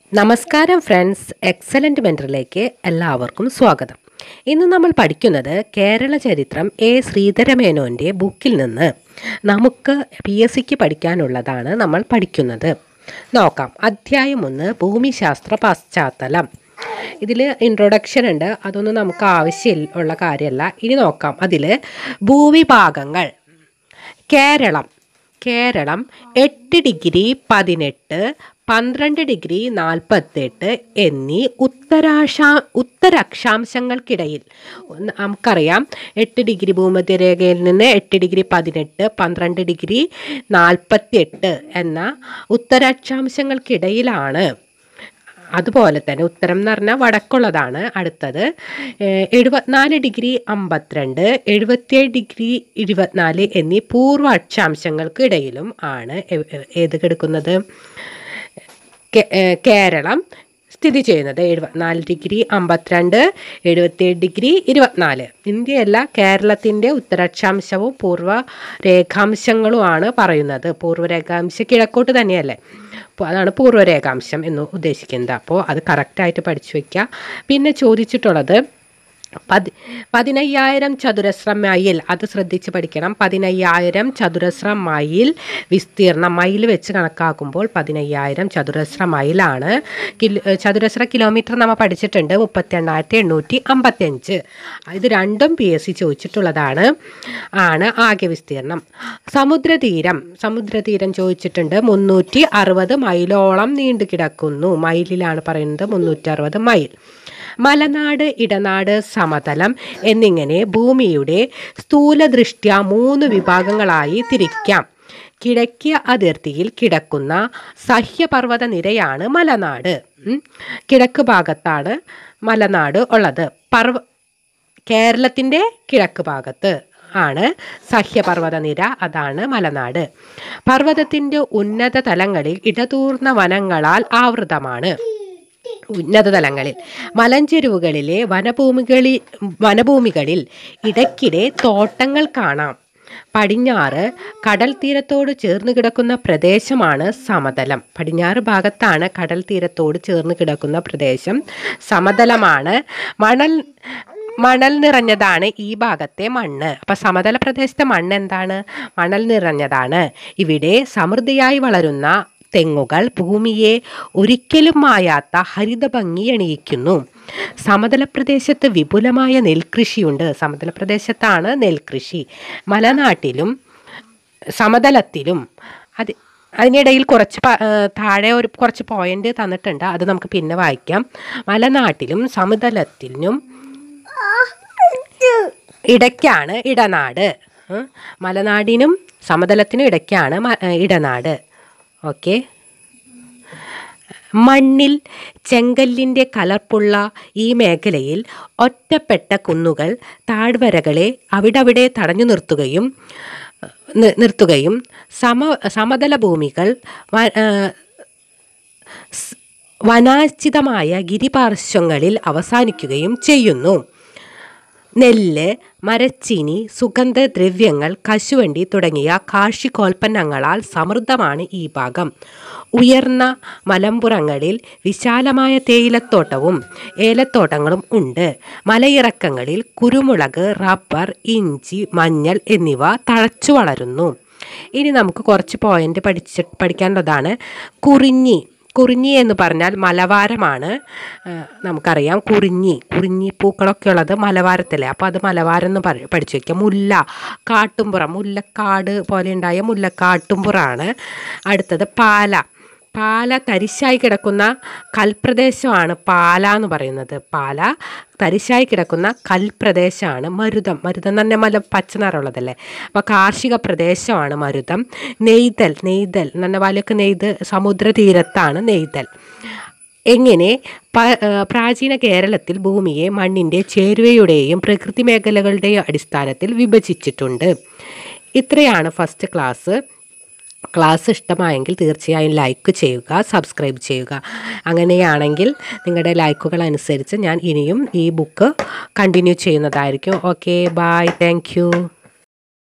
നമസ്കാരം friends excellent മെൻറ്ററിലേക്ക് എല്ലാവർക്കും സ്വാഗതം ഇന്ന് നമ്മൾ പഠിക്കുന്നത് കേരള ചരിത്രം എ ശ്രീധരമേനോൻ്റെ ബുക്കിൽ നിന്ന് നമുക്ക് പി എസ് സിക്ക് പഠിക്കാനുള്ളതാണ് നമ്മൾ പഠിക്കുന്നത് നോക്കാം അധ്യായം ഒന്ന് ഭൂമിശാസ്ത്ര പശ്ചാത്തലം ഇതിൽ ഇൻട്രൊഡക്ഷൻ ഉണ്ട് അതൊന്നും നമുക്ക് ആവശ്യം ഉള്ള കാര്യമല്ല ഇനി നോക്കാം അതിൽ ഭൂവിഭാഗങ്ങൾ കേരളം കേരളം എട്ട് ഡിഗ്രി പതിനെട്ട് പന്ത്രണ്ട് ഡിഗ്രി നാൽപ്പത്തെട്ട് എന്നീ ഉത്തരാശാ ഉത്തരക്ഷാംശങ്ങൾക്കിടയിൽ ഒന്ന് നമുക്കറിയാം എട്ട് ഡിഗ്രി ഭൂമധ്യരേഖയിൽ നിന്ന് എട്ട് ഡിഗ്രി പതിനെട്ട് പന്ത്രണ്ട് ഡിഗ്രി നാൽപ്പത്തിയെട്ട് എന്ന ഉത്തരാക്ഷാംശങ്ങൾക്കിടയിലാണ് അതുപോലെ തന്നെ ഉത്തരം എന്ന് പറഞ്ഞാൽ വടക്കുള്ളതാണ് അടുത്തത് ഏഹ് എഴുപത്തിനാല് ഡിഗ്രി അമ്പത്തിരണ്ട് എഴുപത്തിയേഴ് ഡിഗ്രി ഇരുപത്തിനാല് എന്നീ പൂർവ്വ അക്ഷാംശങ്ങൾക്ക് ഇടയിലും ആണ് എ- എ- ഏത് കിടക്കുന്നത് കേ- ഏഹ് കേരളം സ്ഥിതി ചെയ്യുന്നത് എഴുപത്തിനാല് ഡിഗ്രി അമ്പത്തിരണ്ട് എഴുപത്തിയേഴ് ഡിഗ്രി ഇരുപത്തിനാല് ഇന്ത്യയല്ല കേരളത്തിൻ്റെ ഉത്തരാക്ഷാംശവും പൂർവ്വ രേഖാംശങ്ങളുമാണ് പറയുന്നത് പൂർവ്വരേഖാംശ കിഴക്കോട്ട് തന്നെയല്ലേ അപ്പോൾ അതാണ് പൂർവ്വരേഖാംശം എന്ന് ഉദ്ദേശിക്കുന്നത് അപ്പോൾ അത് കറക്റ്റായിട്ട് പഠിച്ചു വയ്ക്കുക പിന്നെ ചോദിച്ചിട്ടുള്ളത് പതി പതിനയ്യായിരം ചതുരശ്ര മൈൽ അത് ശ്രദ്ധിച്ച് പഠിക്കണം പതിനയ്യായിരം ചതുരശ്ര മൈൽ വിസ്തീർണം മൈൽ വെച്ച് കണക്കാക്കുമ്പോൾ പതിനയ്യായിരം ചതുരശ്ര മൈലാണ് കിലോ ചതുരശ്ര കിലോമീറ്റർ നമ്മൾ പഠിച്ചിട്ടുണ്ട് മുപ്പത്തി എണ്ണായിരത്തി എണ്ണൂറ്റി അമ്പത്തിയഞ്ച് ഇത് രണ്ടും പി എസ് സി ചോദിച്ചിട്ടുള്ളതാണ് ആണ് ആകെ വിസ്തീർണം സമുദ്രതീരം സമുദ്രതീരം ചോദിച്ചിട്ടുണ്ട് മുന്നൂറ്റി അറുപത് മൈലോളം നീണ്ടു കിടക്കുന്നു മൈലിലാണ് പറയുന്നത് മുന്നൂറ്റി അറുപത് മൈൽ മലനാട് ഇടനാട് സമതലം എന്നിങ്ങനെ ഭൂമിയുടെ സ്ഥൂലദൃഷ്ട്യ മൂന്ന് വിഭാഗങ്ങളായി തിരിക്കാം കിഴക്കിയ അതിർത്തിയിൽ കിടക്കുന്ന സഹ്യപർവ്വത നിരയാണ് മലനാട് ഉം. കിഴക്ക് ഭാഗത്താണ് മലനാട് ഉള്ളത് പർവ കേരളത്തിൻ്റെ കിഴക്ക് ഭാഗത്ത് ആണ് സഹ്യപർവ്വത നിര അതാണ് മലനാട് പർവ്വതത്തിൻ്റെ ഉന്നത തലങ്ങളിൽ ഇടതൂർന്ന വനങ്ങളാൽ ആവൃതമാണ് ഉന്നത തലങ്ങളിൽ മലഞ്ചെരുവുകളിലെ വനഭൂമികളിൽ വനഭൂമികളിൽ ഇടയ്ക്കിടെ തോട്ടങ്ങൾ കാണാം പടിഞ്ഞാറ് കടൽ തീരത്തോട് ചേർന്ന് കിടക്കുന്ന പ്രദേശമാണ് സമതലം പടിഞ്ഞാറ് ഭാഗത്താണ് കടൽ തീരത്തോട് ചേർന്ന് കിടക്കുന്ന പ്രദേശം സമതലമാണ് മണൽ മണൽ നിറഞ്ഞതാണ് ഈ ഭാഗത്തെ മണ്ണ് അപ്പൊ സമതല പ്രദേശത്തെ മണ്ണ് എന്താണ് മണൽ നിറഞ്ഞതാണ് ഇവിടെ സമൃദ്ധിയായി വളരുന്ന തെങ്ങുകൾ ഭൂമിയെ ഒരിക്കലും മായാത്ത ഹരിത ഭംഗി അണിയിക്കുന്നു സമതല പ്രദേശത്ത് വിപുലമായ നെൽകൃഷിയുണ്ട് സമതല പ്രദേശത്താണ് നെൽകൃഷി മലനാട്ടിലും സമതലത്തിലും അത് അതിനിടയിൽ കുറച്ച് പ- ഏർ താഴെ ഒരു കുറച്ച് പോയിന്റ് തന്നിട്ടുണ്ട് അത് നമുക്ക് പിന്നെ വായിക്കാം മലനാട്ടിലും സമതലത്തിലും ഇടയ്ക്കാണ് ഇടനാട് ഉം. മലനാടിനും സമതലത്തിനും ഇടയ്ക്കാണ് മ- ഏർ ഇടനാട് ഓക്കെ മണ്ണിൽ ചെങ്കല്ലിൻ്റെ കലർപ്പുള്ള ഈ മേഖലയിൽ ഒറ്റപ്പെട്ട കുന്നുകൾ താഴ്വരകളെ അവിടവിടെ തടഞ്ഞു നിർത്തുകയും നി- നിർത്തുകയും സമ സമതല ഭൂമികൾ വ- ആ, സ്- വനാശ്ചിതമായ ഗിരിപാർശ്വങ്ങളിൽ അവസാനിക്കുകയും ചെയ്യുന്നു നെല്ല് മരച്ചീനി സുഗന്ധദ്രവ്യങ്ങൾ കശുവണ്ടി തുടങ്ങിയ കാർഷികോൽപ്പന്നങ്ങളാൽ സമൃദ്ധമാണ് ഈ ഭാഗം ഉയർന്ന മലമ്പുറങ്ങളിൽ വിശാലമായ തേയിലത്തോട്ടവും ഏലത്തോട്ടങ്ങളും ഉണ്ട് മലയിറക്കങ്ങളിൽ കുരുമുളക് റബ്ബർ ഇഞ്ചി മഞ്ഞൾ എന്നിവ തഴച്ചു വളരുന്നു ഇനി നമുക്ക് കുറച്ച് പോയിന്റ് പഠിച്ച് പഠിക്കാനുള്ളതാണ് കുറിഞ്ഞി കുറിഞ്ഞി എന്ന് പറഞ്ഞാൽ മലവാരമാണ് ആ, നമുക്കറിയാം കുറിഞ്ഞി കുറിഞ്ഞി പൂക്കളൊക്കെ ഉള്ളത് മലവാരത്തല്ലേ അപ്പോൾ അത് മലവാരം എന്ന് പറ പഠിച്ചു വയ്ക്കാം മുല്ല കാട്ടുംപുറം മുല്ലക്കാട് പോലെ ഉണ്ടായ മുല്ലക്കാട്ടുംപുറാണ് അടുത്തത് പാല പാല തരിശായി കിടക്കുന്ന കൽപ്രദേശമാണ് പാല എന്ന് പറയുന്നത് പാല തരിശായി കിടക്കുന്ന കൽപ്രദേശമാണ് മരുതം മരുതം തന്നെ മല പച്ച നിറമുള്ളതല്ലേ അപ്പോൾ കാർഷിക പ്രദേശമാണ് മരുതം നെയ്തൽ നെയ്തൽ എന്നെ വലക്ക് നെയ്ത് സമുദ്രതീരത്താണ് നെയ്തൽ എങ്ങനെ പ ആ, പ്രാചീന കേരളത്തിൽ ഭൂമിയെ മണ്ണിൻ്റെ ചേരുവയുടെയും പ്രകൃതി മേഖലകളുടെയും അടിസ്ഥാനത്തിൽ വിഭജിച്ചിട്ടുണ്ട് ഇത്രയാണ് ഫസ്റ്റ് ക്ലാസ് ക്ലാസ് ഇഷ്ടമായെങ്കിൽ തീർച്ചയായും ലൈക്ക് ചെയ്യുക സബ്സ്ക്രൈബ് ചെയ്യുക അങ്ങനെയാണെങ്കിൽ നിങ്ങളുടെ ലൈക്കുകൾ അനുസരിച്ച് ഞാൻ ഇനിയും ഈ ബുക്ക് കണ്ടിന്യൂ ചെയ്യുന്നതായിരിക്കും ഓക്കെ ബായ് താങ്ക്